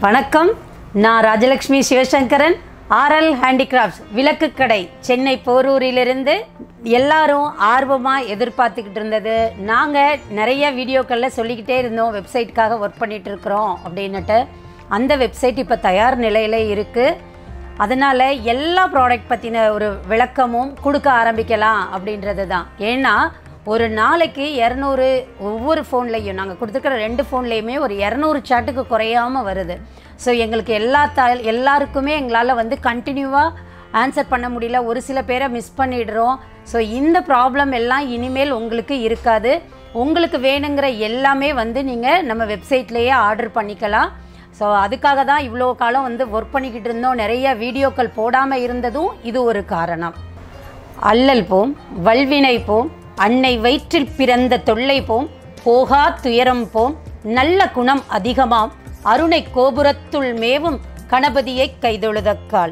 வணக்கம் நான் Rajalakshmi Sivasankaran RL handicrafts விளக்கு கடை சென்னை போரூரிலிருந்து எல்லாரும் ஆர்வமாக எதிர்பார்த்துக்கிட்டு இருந்தது நாங்கள் நிறைய வீடியோக்களில் சொல்லிக்கிட்டே இருந்தோம் வெப்சைட்காக ஒர்க் பண்ணிட்டு இருக்கிறோம் அப்படின்னுட்டு அந்த வெப்சைட் இப்போ தயார் நிலையில் இருக்குது அதனால் எல்லா ப்ராடக்ட் பற்றின ஒரு விளக்கமும் கொடுக்க ஆரம்பிக்கலாம் அப்படின்றது தான் ஏன்னா ஒரு நாளைக்கு இரநூறு ஒவ்வொரு ஃபோன்லேயும் நாங்கள் கொடுத்துருக்கிற ரெண்டு ஃபோன்லேயுமே ஒரு இரநூறு சாட்டுக்கு குறையாமல் வருது ஸோ எங்களுக்கு எல்லா த எல்லாருக்குமே எங்களால் வந்து கண்டினியூவாக ஆன்சர் பண்ண முடியல ஒரு சில பேரை மிஸ் பண்ணிடுறோம் ஸோ இந்த ப்ராப்ளம் எல்லாம் இனிமேல் உங்களுக்கு இருக்காது உங்களுக்கு வேணுங்கிற எல்லாமே வந்து நீங்கள் நம்ம வெப்சைட்லேயே ஆர்டர் பண்ணிக்கலாம் ஸோ அதுக்காக தான் இவ்வளோ காலம் வந்து ஒர்க் பண்ணிக்கிட்டு இருந்தோம் நிறைய வீடியோக்கள் போடாமல் இருந்ததும் இது ஒரு காரணம் அல்லல் போம் வல்வினை போம் அன்னை வயிற்றில் பிறந்த தொல்லை போம் போகா துயரம் போம் நல்ல குணம் அதிகமாம் அருணை கோபுரத்துள் மேவும் கணபதியை கைதொழுதக்கால்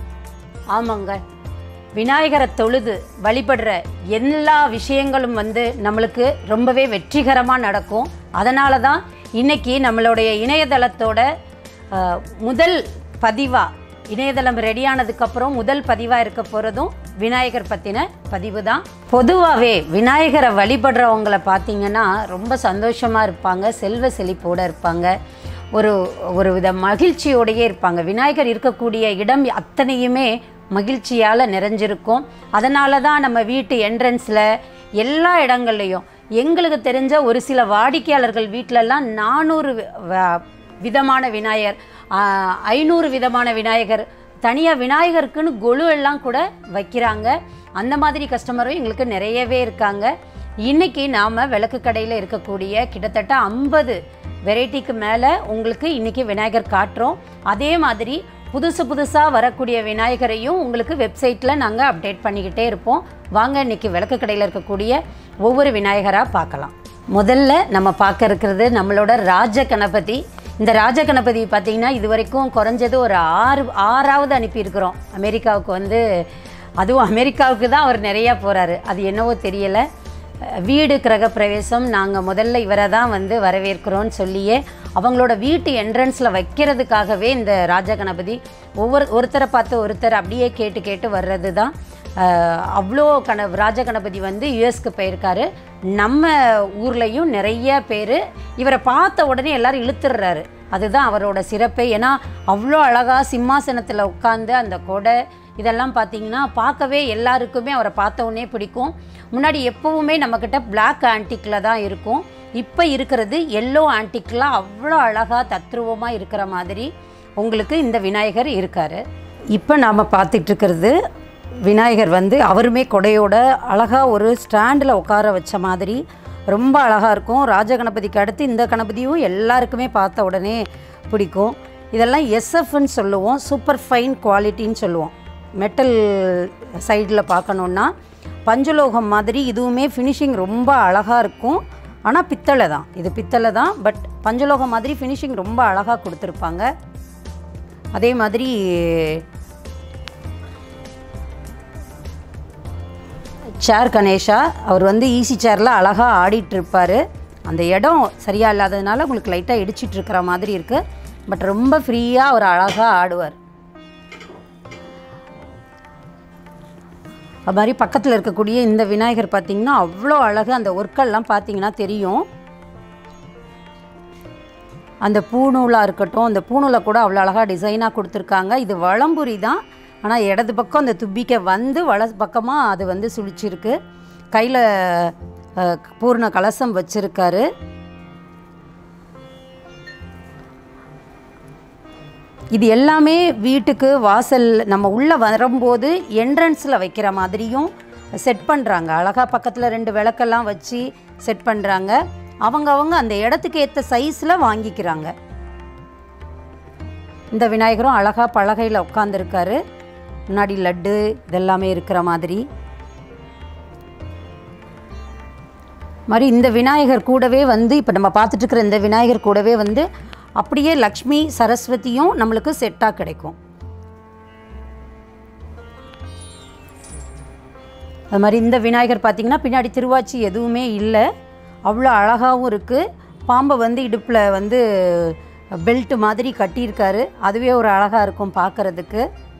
ஆமாங்க விநாயகரை தொழுது வழிபடுற எல்லா விஷயங்களும் வந்து நம்மளுக்கு ரொம்பவே வெற்றிகரமாக நடக்கும் அதனால தான் இன்னைக்கு நம்மளுடைய இணையதளத்தோட அஹ், முதல் பதிவாக இணையதளம் ரெடியானதுக்கப்புறம் முதல் பதிவாக இருக்க போகிறதும் விநாயகர் பற்றின பதிவு தான் பொதுவாகவே விநாயகரை வழிபடுறவங்கள பார்த்தீங்கன்னா ரொம்ப சந்தோஷமாக இருப்பாங்க செல்வ செழிப்போடு இருப்பாங்க ஒரு ஒரு வித மகிழ்ச்சியோடையே இருப்பாங்க விநாயகர் இருக்கக்கூடிய இடம் அத்தனையுமே மகிழ்ச்சியால் நிறைஞ்சிருக்கும் அதனால தான் நம்ம வீட்டு என்ட்ரன்ஸில் எல்லா இடங்கள்லையும் எங்களுக்கு தெரிஞ்ச ஒரு சில வாடிக்கையாளர்கள் வீட்டிலலாம் நானூறு விதமான விநாயகர் ஆஹ், ஐநூறு விதமான விநாயகர் தனியாக விநாயகருக்குன்னு கொலு எல்லாம் கூட வைக்கிறாங்க அந்த மாதிரி கஸ்டமரும் எங்களுக்கு நிறையவே இருக்காங்க இன்னைக்கு நாம் விளக்கு கடையில் இருக்கக்கூடிய கிட்டத்தட்ட ஐம்பது வெரைட்டிக்கு மேலே உங்களுக்கு இன்றைக்கி விநாயகர் காட்டுறோம் அதே மாதிரி புதுசு புதுசாக வரக்கூடிய விநாயகரையும் உங்களுக்கு வெப்சைட்டில் நாங்கள் அப்டேட் பண்ணிக்கிட்டே இருப்போம் வாங்க இன்னைக்கு விளக்கு கடையில் இருக்கக்கூடிய ஒவ்வொரு விநாயகராக பார்க்கலாம் முதல்ல நம்ம பார்க்க இருக்கிறது நம்மளோட ராஜ கணபதி இந்த ராஜ கணபதி பார்த்தீங்கன்னா இது வரைக்கும் குறைஞ்சது ஒரு ஆறு ஆறாவது அனுப்பியிருக்கிறோம் அமெரிக்காவுக்கு வந்து அதுவும் அமெரிக்காவுக்கு தான் அவர் நிறையா போகிறாரு அது என்னவோ தெரியலை வீடு கிரகப்பிரவேசம் நாங்கள் முதல்ல இவரை தான் வந்து வரவேற்கிறோன்னு சொல்லியே அவங்களோட வீட்டு என்ட்ரன்ஸில் வைக்கிறதுக்காகவே இந்த ராஜ கணபதி ஒவ்வொரு ஒருத்தரை பார்த்து ஒருத்தர் அப்படியே கேட்டு கேட்டு வர்றது தான் அஹ், அவ்வளோ கண ராஜ கணபதி வந்து யுஎஸ்க்கு போயிருக்காரு நம்ம ஊர்லேயும் நிறைய பேர் இவரை பார்த்த உடனே எல்லாரும் இழுத்துடுறாரு அதுதான் அவரோட சிறப்பே ஏன்னா அவ்வளோ அழகாக சிம்மாசனத்தில் உட்காந்து அந்த கொடை இதெல்லாம் பார்த்தீங்கன்னா பார்க்கவே எல்லாருக்குமே அவரை பார்த்த உடனே பிடிக்கும் முன்னாடி எப்போவுமே நம்மக்கிட்ட Black ஆன்டிக்கில் தான் இருக்கும் இப்போ இருக்கிறது எல்லோ ஆன்டிக்கில் அவ்வளோ அழகாக தத்ரூபமாக இருக்கிற மாதிரி உங்களுக்கு இந்த விநாயகர் இருக்கார் இப்போ நாம் பார்த்துட்டு இருக்கிறது விநாயகர் வந்து அவருமே கொடையோட அழகாக ஒரு ஸ்டாண்டில் உட்கார வச்ச மாதிரி ரொம்ப அழகாக இருக்கும் ராஜகணபதிக்கு அடுத்து இந்த கணபதியும் எல்லாருக்குமே பார்த்த உடனே பிடிக்கும் இதெல்லாம் எஸ்எஃப்னு சொல்லுவோம் சூப்பர் ஃபைன் குவாலிட்டின்னு சொல்லுவோம் மெட்டல் சைடில் பார்க்கணுன்னா பஞ்சலோகம் மாதிரி இதுவுமே ஃபினிஷிங் ரொம்ப அழகாக இருக்கும் ஆனால் பித்தளை தான் இது பித்தளை தான் பட் பஞ்சலோகம் மாதிரி ஃபினிஷிங் ரொம்ப அழகாக கொடுத்துருப்பாங்க அதே மாதிரி சேர் கணேஷா அவர் வந்து ஈஸி சேரில் அழகாக ஆடிட்டு இருப்பார் அந்த இடம் சரியாக இல்லாததுனால உங்களுக்கு லைட்டாக இடிச்சிட்டு இருக்கிற மாதிரி இருக்குது பட் ரொம்ப ஃப்ரீயாக அவர் அழகாக ஆடுவார் அது மாதிரி பக்கத்தில் இருக்கக்கூடிய இந்த விநாயகர் பார்த்தீங்கன்னா அவ்வளோ அழகு அந்த ஒர்க்கெல்லாம் பார்த்தீங்கன்னா தெரியும் அந்த பூநூலாக இருக்கட்டும் அந்த பூநூலை கூட அவ்வளோ அழகாக டிசைனாக கொடுத்துருக்காங்க இது வளம்புரி தான் ஆனால் இடது பக்கம் அந்த துப்பிக்கை வந்து வல பக்கமாக அது வந்து சுழிச்சிருக்கு கையில் பூர்ண கலசம் வச்சுருக்காரு இது எல்லாமே வீட்டுக்கு வாசல் நம்ம உள்ளே வரும்போது என்ட்ரன்ஸில் வைக்கிற மாதிரியும் செட் பண்ணுறாங்க அழகாக பக்கத்தில் ரெண்டு விளக்கெல்லாம் வச்சு செட் பண்ணுறாங்க அவங்கவங்க அந்த இடத்துக்கு ஏற்ற சைஸில் வாங்கிக்கிறாங்க இந்த விநாயகரும் அழகாக பலகையில் உட்காந்துருக்காரு முன்னாடி லட்டு இதெல்லாமே இருக்கிற மாதிரி மாதிரி இந்த விநாயகர் கூடவே வந்து இப்போ நம்ம பார்த்துட்டு இருக்கிற இந்த விநாயகர் கூடவே வந்து அப்படியே லக்ஷ்மி சரஸ்வதியும் நம்மளுக்கு செட்டாக கிடைக்கும் அது மாதிரி இந்த விநாயகர் பார்த்திங்கன்னா பின்னாடி திருவாச்சி எதுவுமே இல்லை அவ்வளோ அழகாகவும் இருக்குது பாம்பை வந்து இடுப்பில் வந்து பெல்ட் மாதிரி கட்டியிருக்காரு அதுவே ஒரு அழகாக இருக்கும் பார்க்கறதுக்கு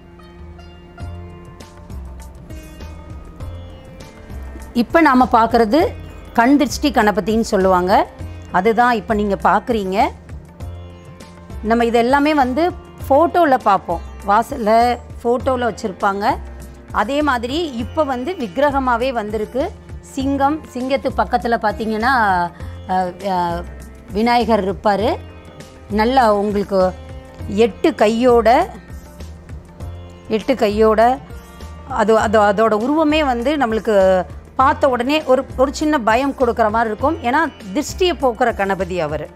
இப்போ நாம் பார்க்குறது கண் திருஷ்டி கணபதின்னு சொல்லுவாங்க அதுதான் இப்போ நீங்கள் பார்க்குறீங்க நம்ம இது எல்லாமே வந்து ஃபோட்டோவில் பார்ப்போம் வாசலில் ஃபோட்டோவில் வச்சுருப்பாங்க அதே மாதிரி இப்போ வந்து விக்கிரகமாகவே வந்திருக்கு சிங்கம் சிங்கத்து பக்கத்தில் பார்த்தீங்கன்னா அஹ், அஹ், விநாயகர் இருப்பார் நல்லா உங்களுக்கு எட்டு கையோட எட்டு கையோட அது அது அதோட உருவமே வந்து நம்மளுக்கு பார்த்த உடனே ஒரு ஒரு சின்ன பயம் கொடுக்குற மாதிரி இருக்கும் ஏன்னா திருஷ்டியை போக்குற கணபதி அவர்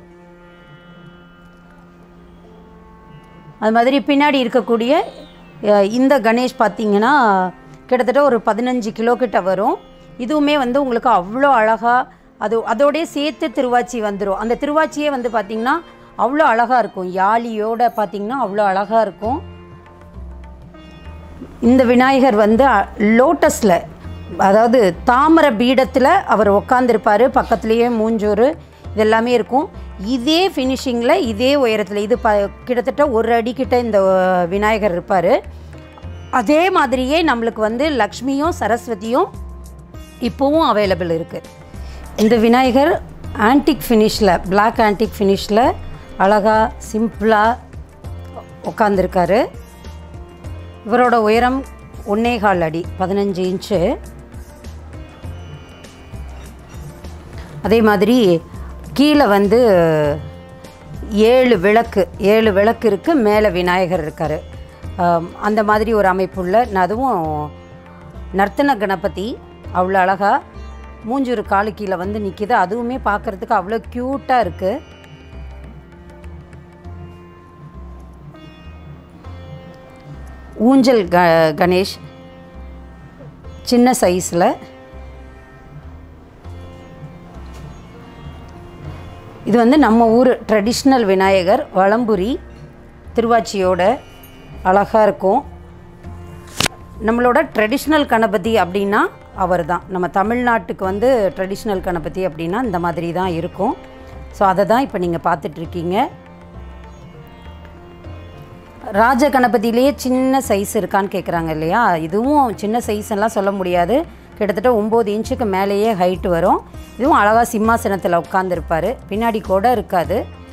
அது மாதிரி பின்னாடி இருக்கக்கூடிய அஹ், இந்த கணேஷ் பார்த்தீங்கன்னா கிட்டத்தட்ட ஒரு பதினஞ்சு கிலோ கிட்ட வரும் இதுவுமே வந்து உங்களுக்கு அவ்வளோ அழகாக அது அதோடய சேர்த்து திருவாச்சி வந்துடும் அந்த திருவாச்சியே வந்து பார்த்திங்கன்னா அவ்வளோ அழகாக இருக்கும் யாழியோட பார்த்திங்கன்னா அவ்வளோ அழகாக இருக்கும் இந்த விநாயகர் வந்து லோட்டஸில் அதாவது தாமர பீடத்தில் அவர் உட்காந்துருப்பார் பக்கத்துலேயே மூஞ்சோறு இதெல்லாமே இருக்கும் இதே ஃபினிஷிங்கில் இதே உயரத்தில் இது ப கிட்டத்தட்ட ஒரு அடிக்கிட்ட இந்த அஹ், விநாயகர் இருப்பார் அதே மாதிரியே நம்மளுக்கு வந்து லக்ஷ்மியும் சரஸ்வதியும் இப்போவும் அவைலபிள் இருக்குது இந்த விநாயகர் ஆன்டிக் ஃபினிஷில் பிளாக் ஆன்டிக் ஃபினிஷில் அழகாக சிம்பிளாக உட்காந்துருக்காரு இவரோட உயரம் ஒன்னே கால் அடி பதினஞ்சு இன்ச்சு அதே மாதிரி கீழே வந்து ஏழு விளக்கு ஏழு விளக்கு இருக்குது மேலே விநாயகர் இருக்கார் அந்த மாதிரி ஒரு அமைப்புள்ள நான் அதுவும் நர்த்தன கணபதி அவ்வளோ அழகா மூஞ்சூர் காலு கீழே வந்து நிற்கிது அதுவுமே பார்க்குறதுக்கு அவ்வளோ க்யூட்டாக இருக்குது ஊஞ்சல் க கணேஷ் சின்ன சைஸில் இது வந்து நம்ம ஊர் ட்ரெடிஷ்னல் விநாயகர் வளம்புரி திருவாச்சியோட அழகாக இருக்கும் நம்மளோட ட்ரெடிஷ்னல் கணபதி அப்படின்னா அவர் தான் நம்ம தமிழ்நாட்டுக்கு வந்து ட்ரெடிஷ்னல் கணபதி அப்படின்னா இந்த மாதிரி தான் இருக்கும் ஸோ அதை தான் இப்போ நீங்கள் பார்த்துட்ருக்கீங்க ராஜ கணபதியிலேயே சின்ன சைஸ் இருக்கான்னு கேட்குறாங்க இல்லையா இதுவும் சின்ன சைஸ் எல்லாம் சொல்ல முடியாது கிட்டத்தட்ட ஒம்பது இன்ச்சுக்கு மேலேயே ஹைட் வரும் இதுவும் அழகாக சிம்மாசனத்தில் உட்காந்துருப்பார் பின்னாடி கூட இருக்காது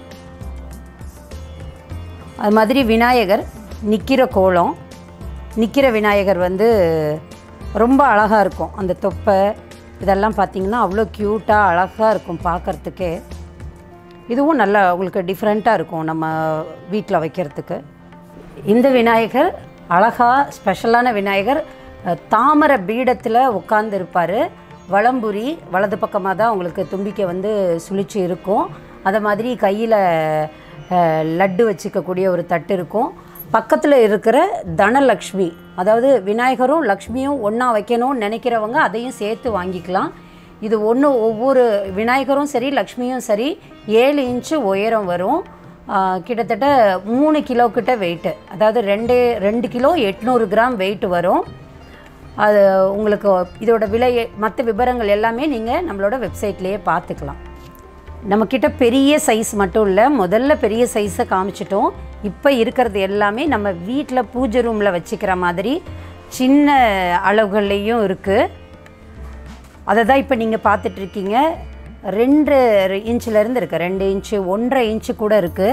அது மாதிரி விநாயகர் நிற்கிற கோலம் நிற்கிற விநாயகர் வந்து ரொம்ப அழகாக இருக்கும் அந்த தொப்பை இதெல்லாம் பார்த்திங்கன்னா அவ்வளோ க்யூட்டாக அழகாக இருக்கும் பார்க்குறதுக்கே இதுவும் நல்லா உங்களுக்கு டிஃப்ரெண்ட்டாக இருக்கும் நம்ம வீட்டில் வைக்கிறதுக்கு இந்த விநாயகர் அழகா ஸ்பெஷலான விநாயகர் அஹ், தாமர பீடத்தில் உட்கார்ந்து இருப்பார் வலம்புரி வலது பக்கமாக தான் உங்களுக்கு தும்பிக்கை வந்து சுழிச்சு இருக்கும் அதை மாதிரி கையில் லட்டு வச்சுக்கக்கூடிய ஒரு தட்டு இருக்கும் பக்கத்தில் இருக்கிற தனலக்ஷ்மி அதாவது விநாயகரும் லக்ஷ்மியும் ஒன்றா வைக்கணும்னு நினைக்கிறவங்க அதையும் சேர்த்து வாங்கிக்கலாம் இது ஒன்று ஒவ்வொரு விநாயகரும் சரி லக்ஷ்மியும் சரி ஏழு இன்ச்சு உயரம் வரும் ஆ, கிட்டத்தட்ட மூணு கிலோ கிட்ட வெயிட்டு அதாவது ரெண்டு ரெண்டு கிலோ எட்நூறு கிராம் வெயிட் வரும் அது உங்களுக்கு இதோட விலை மற்ற விவரங்கள் எல்லாமே நீங்கள் நம்மளோட வெப்சைட்லேயே பார்த்துக்கலாம் நம்மக்கிட்ட பெரிய சைஸ் மட்டும் இல்லை முதல்ல பெரிய சைஸை காமிச்சிட்டோம் இப்போ இருக்கிறது எல்லாமே நம்ம வீட்டில் பூஜை ரூமில் வச்சுக்கிற மாதிரி சின்ன அளவுகள்லேயும் இருக்குது அதை தான் இப்போ நீங்கள் பார்த்துட்ருக்கீங்க ரெண்டு இன்ச்சிலேருந்து இருக்குது ரெண்டு இன்ச்சு ஒன்றரை இன்ச்சு கூட இருக்குது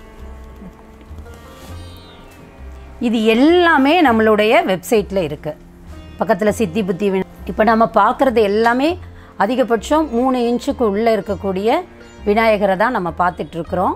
இது எல்லாமே நம்மளுடைய வெப்சைட்டில் இருக்குது பக்கத்தில் சித்தி புத்தி இப்போ நம்ம பார்க்குறது எல்லாமே அதிகபட்சம் மூணு இன்ச்சுக்கு உள்ளே இருக்கக்கூடிய விநாயகரை தான் நம்ம பார்த்துட்ருக்குறோம்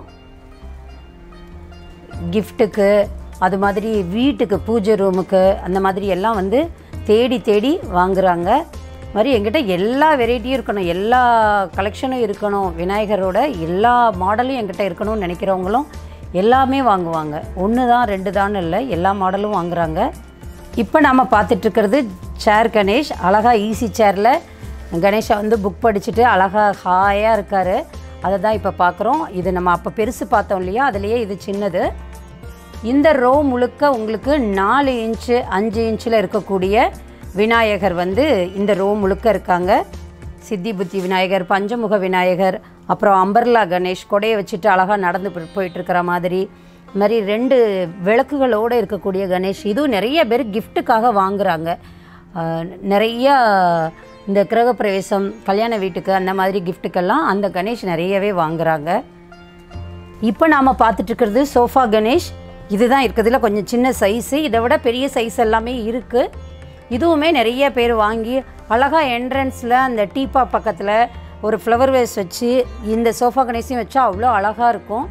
கிஃப்ட்டுக்கு அது மாதிரி வீட்டுக்கு பூஜை ரூமுக்கு அந்த மாதிரி எல்லாம் வந்து தேடி தேடி வாங்குறாங்க இது மாதிரி எங்கிட்ட எல்லா வெரைட்டியும் இருக்கணும் எல்லா கலெக்ஷனும் இருக்கணும் விநாயகரோட எல்லா மாடலும் எங்கிட்ட இருக்கணும்னு நினைக்கிறவங்களும் எல்லாமே வாங்குவாங்க ஒன்று தான் ரெண்டு தான் இல்லை எல்லா மாடலும் வாங்குறாங்க இப்போ நாம் பார்த்துட்ருக்கிறது சேர் கணேஷ் அழகாக ஈஸி சேரில் கணேஷை வந்து புக் படிச்சுட்டு அழகாக ஹாயாக இருக்கார் அதை தான் இப்போ பார்க்குறோம் இது நம்ம அப்போ பெருசு பார்த்தோம் இல்லையா அதுலேயே இது சின்னது இந்த ரோ முழுக்க உங்களுக்கு நாலு இன்ச்சு அஞ்சு இன்ச்சில் இருக்கக்கூடிய விநாயகர் வந்து இந்த ரோ முழுக்க இருக்காங்க சித்தி புத்தி விநாயகர் பஞ்சமுக விநாயகர் அப்புறம் அம்பர்லா கணேஷ் கொடையை வச்சுட்டு அழகாக நடந்து போ- போயிட்டு இருக்கிற மாதிரி இது மாதிரி ரெண்டு விளக்குகளோடு இருக்கக்கூடிய கணேஷ் இதுவும் நிறைய பேர் கிஃப்ட்டுக்காக வாங்குறாங்க ஆஹ் நிறைய இந்த கிரகப்பிரவேசம் கல்யாண வீட்டுக்கு அந்த மாதிரி கிஃப்ட்டுக்கெல்லாம் அந்த கணேஷ் நிறையவே வாங்குறாங்க இப்போ நாம் பார்த்துட்டு இருக்கிறது சோஃபா கணேஷ் இதுதான் இருக்கிறதுல கொஞ்சம் சின்ன சைஸு இதை விட பெரிய சைஸ் எல்லாமே இருக்குது இதுவுமே நிறைய பேர் வாங்கி அழகாக என்ட்ரன்ஸில் அந்த டீப்பா பக்கத்தில் ஒரு ஃப்ளவர் வேஸ் வச்சு இந்த சோஃபா கணேசையும் வச்சா அவ்வளோ அழகாக இருக்கும்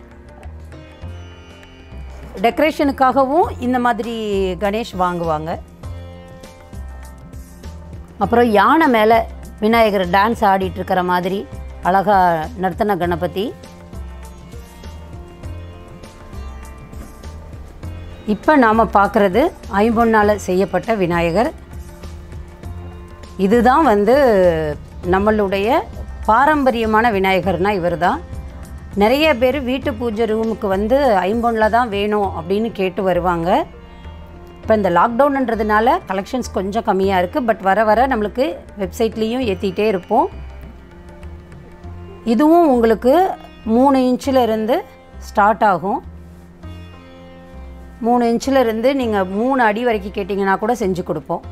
டெக்கரேஷனுக்காகவும் இந்த மாதிரி கணேஷ் வாங்குவாங்க அப்புறம் யானை மேலே விநாயகர் டான்ஸ் ஆடிட்டு இருக்கிற மாதிரி அழகா நர்த்தன கணபதி இப்போ நாம் பார்க்குறது ஐம்பொன்னால் செய்யப்பட்ட விநாயகர் இதுதான் வந்து நம்மளுடைய பாரம்பரியமான விநாயகர்னால் இவர் தான் நிறைய பேர் வீட்டு பூஜை ரூமுக்கு வந்து ஐம்பொன்னில் தான் வேணும் அப்படின்னு கேட்டு வருவாங்க இப்போ இந்த லாக்டவுன்ன்றதுனால கலெக்ஷன்ஸ் கொஞ்சம் கம்மியாக இருக்குது பட் வர வர நம்மளுக்கு வெப்சைட்லேயும் ஏற்றிட்டே இருப்போம் இதுவும் உங்களுக்கு மூணு இன்ச்சில் இருந்து ஸ்டார்ட் ஆகும் மூணு இன்ச்சில் இருந்து நீங்கள் மூணு அடி வரைக்கும் கேட்டிங்கன்னா கூட செஞ்சு கொடுப்போம்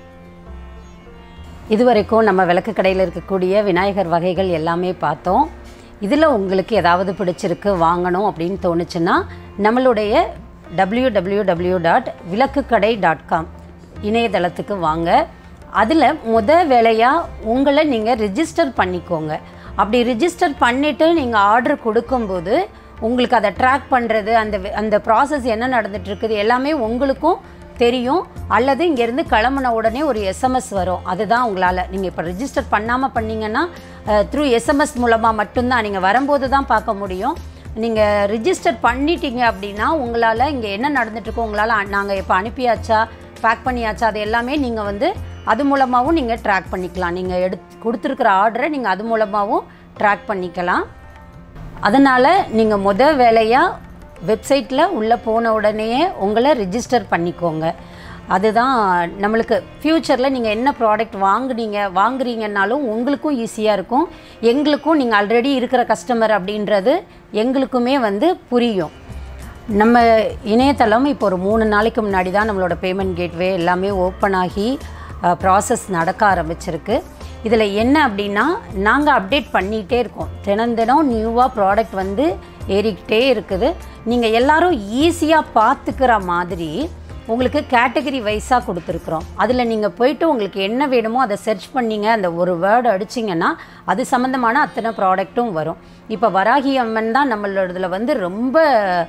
இது வரைக்கும் நம்ம விளக்கு கடையில் இருக்கக்கூடிய விநாயகர் வகைகள் எல்லாமே பார்த்தோம் இதில் உங்களுக்கு ஏதாவது பிடிச்சிருக்கு வாங்கணும் அப்படின்னு தோணுச்சுன்னா நம்மளுடைய W W W dot Vilakkukadai dot com இணையதளத்துக்கு வாங்க அதில் முத வேலையாக உங்களை நீங்கள் ரிஜிஸ்டர் பண்ணிக்கோங்க அப்படி ரிஜிஸ்டர் பண்ணிவிட்டு நீங்கள் ஆர்டர் கொடுக்கும்போது உங்களுக்கு அதை ட்ராக் பண்ணுறது அந்த வே- அந்த ப்ராசஸ் என்ன நடந்துட்டு இருக்குது எல்லாமே உங்களுக்கும் தெரியும் அல்லது இங்கேருந்து கிளம்புன உடனே ஒரு எஸ்எம்எஸ் வரும் அதுதான் உங்களால் நீங்கள் இப்போ ரிஜிஸ்டர் பண்ணாமல் பண்ணீங்கன்னா த்ரூ எஸ்எம்எஸ் மூலமாக மட்டும்தான் நீங்கள் வரும்போது தான் பார்க்க முடியும் நீங்கள் ரிஜிஸ்டர் பண்ணிட்டீங்க அப்படின்னா உங்களால் இங்கே என்ன நடந்துட்டுருக்கோ உங்களால் நாங்கள் இப்போ அனுப்பியாச்சா பேக் பண்ணியாச்சா அது எல்லாமே நீங்கள் வந்து அது மூலமாகவும் நீங்கள் ட்ராக் பண்ணிக்கலாம் நீங்கள் எடுத்து கொடுத்துருக்குற ஆர்டரை நீங்கள் அது மூலமாகவும் ட்ராக் பண்ணிக்கலாம் அதனால் நீங்கள் முத வேலையாக வெப்சைட்டில் உள்ளே போன உடனேயே உங்களை ரிஜிஸ்டர் பண்ணிக்கோங்க அதுதான் நம்மளுக்கு ஃப்யூச்சரில் நீங்கள் என்ன ப்ராடக்ட் வாங்குனீங்க வாங்குறீங்கன்னாலும் உங்களுக்கும் ஈஸியாக இருக்கும் எங்களுக்கும் நீங்கள் ஆல்ரெடி இருக்கிற கஸ்டமர் அப்படின்றது எங்களுக்குமே வந்து புரியும் நம்ம இணையதளம் இப்போ ஒரு மூணு நாளைக்கு முன்னாடி தான் நம்மளோட பேமெண்ட் கேட்வே எல்லாமே ஓப்பன் ஆகி ப்ராசஸ் நடக்க ஆரம்பிச்சிருக்கு இதில் என்ன அப்படின்னா நாங்கள் அப்டேட் பண்ணிகிட்டே இருக்கோம் தினம் தினம் நியூவாக ப்ராடக்ட் வந்து ஏறிக்கிட்டே இருக்குது நீங்கள் எல்லாரும் ஈஸியாக பார்த்துக்கிற மாதிரி உங்களுக்கு கேட்டகரி வைஸாக கொடுத்துருக்குறோம் அதில் நீங்கள் போயிட்டு உங்களுக்கு என்ன வேணுமோ அதை சர்ச் பண்ணீங்க அந்த ஒரு வேர்டு அடிச்சிங்கன்னா அது சம்மந்தமான அத்தனை ப்ராடக்ட்டும் வரும் இப்போ வராகி அம்மன் தான் நம்மளோடதுல வந்து ரொம்ப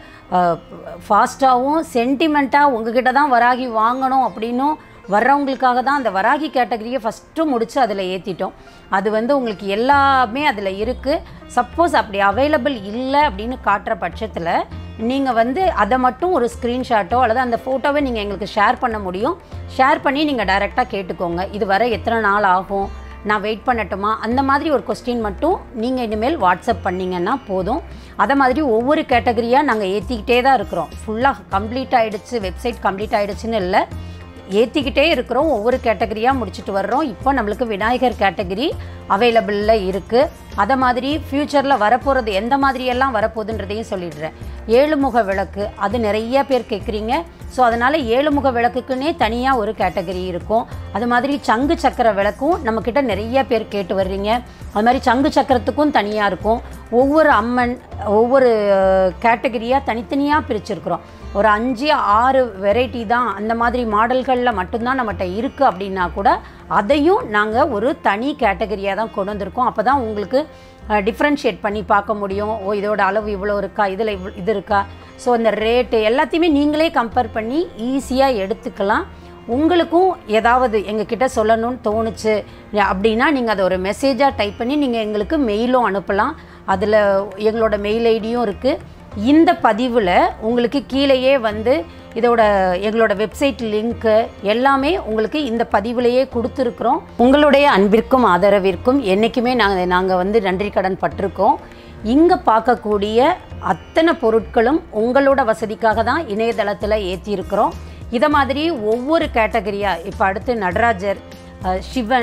ஃபாஸ்ட்டாகவும் சென்டிமெண்ட்டாக உங்ககிட்ட தான் வராகி வாங்கணும் அப்படின்னும் வர்றவங்களுக்காக தான் அந்த வராகி கேட்டகரியை ஃபஸ்ட்டு முடித்து அதில் ஏற்றிட்டோம் அது வந்து உங்களுக்கு எல்லாமே அதில் இருக்குது சப்போஸ் அப்படி அவைலபிள் இல்லை அப்படின்னு காட்டுற பட்சத்தில் நீங்கள் வந்து அதை மட்டும் ஒரு ஸ்க்ரீன்ஷாட்டோ அல்லது அந்த ஃபோட்டோவை நீங்கள் எங்களுக்கு ஷேர் பண்ண முடியும் ஷேர் பண்ணி நீங்கள் டைரெக்டாக கேட்டுக்கோங்க இது வர எத்தனை நாள் ஆகும் நான் வெயிட் பண்ணட்டுமா அந்த மாதிரி ஒரு கொஸ்டின் மட்டும் நீங்கள் இனிமேல் வாட்ஸ்அப் பண்ணிங்கன்னா போதும் அதை மாதிரி ஒவ்வொரு கேட்டகரியாக நாங்கள் ஏற்றிக்கிட்டே தான் இருக்கிறோம் ஃபுல்லாக கம்ப்ளீட் ஆகிடுச்சு வெப்சைட் கம்ப்ளீட் ஆகிடுச்சுன்னு இல்லை ஏற்றிக்கிட்டே இருக்கிறோம் ஒவ்வொரு கேட்டகரியாக முடிச்சுட்டு வர்றோம் இப்போ நம்மளுக்கு விநாயகர் கேட்டகரி அவைலபிளில் இருக்குது அதை மாதிரி ஃப்யூச்சரில் வரப்போகிறது எந்த மாதிரியெல்லாம் வரப்போகுதுன்றதையும் சொல்லிடுறேன் ஏழுமுக விளக்கு அது நிறைய பேர் கேட்குறீங்க ஸோ அதனால் ஏழுமுக விளக்குக்குன்னே தனியாக ஒரு கேட்டகரி இருக்கும் அது மாதிரி சங்கு சக்கர விளக்கும் நம்மக்கிட்ட நிறைய பேர் கேட்டு வர்றீங்க அது மாதிரி சங்கு சக்கரத்துக்கும் தனியாக இருக்கும் ஒவ்வொரு அம்மன் ஒவ்வொரு கேட்டகரியாக தனித்தனியாக பிரிச்சிருக்கிறோம் ஒரு அஞ்சு ஆறு வெரைட்டி தான் அந்த மாதிரி மாடல்களில் மட்டும்தான் நம்மகிட்ட இருக்குது அப்படின்னா கூட அதையும் நாங்கள் ஒரு தனி கேட்டகரியாக தான் கொண்டு வந்திருக்கோம் அப்போ தான் உங்களுக்கு டிஃப்ரென்ஷியேட் பண்ணி பார்க்க முடியும் ஓ இதோட அளவு இவ்வளோ இருக்கா இதில் இவ் இது இருக்கா ஸோ அந்த ரேட்டு எல்லாத்தையுமே நீங்களே கம்பேர் பண்ணி ஈஸியாக எடுத்துக்கலாம் உங்களுக்கும் ஏதாவது எங்ககிட்ட சொல்லணும்னு தோணுச்சு அப்படின்னா நீங்கள் அதை ஒரு மெசேஜாக டைப் பண்ணி நீங்கள் எங்களுக்கு மெயிலும் அனுப்பலாம் அதில் எங்களோட மெயில் ஐடியும் இருக்குது இந்த பதிவில் உங்களுக்கு கீழேயே வந்து இதோட எங்களோட வெப்சைட் லிங்க்கு எல்லாமே உங்களுக்கு இந்த பதிவிலேயே கொடுத்துருக்குறோம் உங்களுடைய அன்பிற்கும் ஆதரவிற்கும் என்றைக்குமே நாங்கள் நாங்கள் வந்து நன்றி கடன் பட்டிருக்கோம் இங்கே பார்க்கக்கூடிய அத்தனை பொருட்களும் உங்களோட வசதிக்காக தான் இணையதளத்தில் ஏற்றியிருக்கிறோம் இதை மாதிரி ஒவ்வொரு கேட்டகரியாக இப்போ அடுத்து நடராஜர் அஹ், சிவன்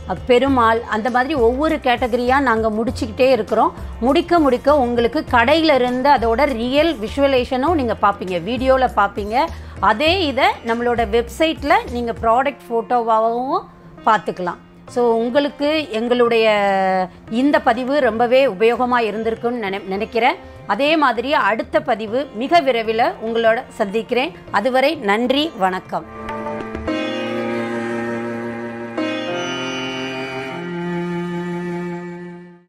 அஹ், பெருமாள் அந்த மாதிரி ஒவ்வொரு கேட்டகரியாக நாங்கள் முடிச்சுக்கிட்டே இருக்கிறோம் முடிக்க முடிக்க உங்களுக்கு கடையில இருந்து அதோட ரியல் விஷுவலேஷனும் நீங்கள் பார்ப்பீங்க வீடியோவில் பார்ப்பீங்க அதே இதை நம்மளோட வெப்சைட்டில் நீங்கள் ப்ராடக்ட் ஃபோட்டோவாகவும் பார்த்துக்கலாம் ஸோ உங்களுக்கு எங்களுடைய இந்த பதிவு ரொம்பவே உபயோகமாக இருந்திருக்குன்னு நினை நினைக்கிறேன் அதே மாதிரி அடுத்த பதிவு மிக விரைவில் உங்களோட சந்திக்கிறேன் அதுவரை நன்றி வணக்கம்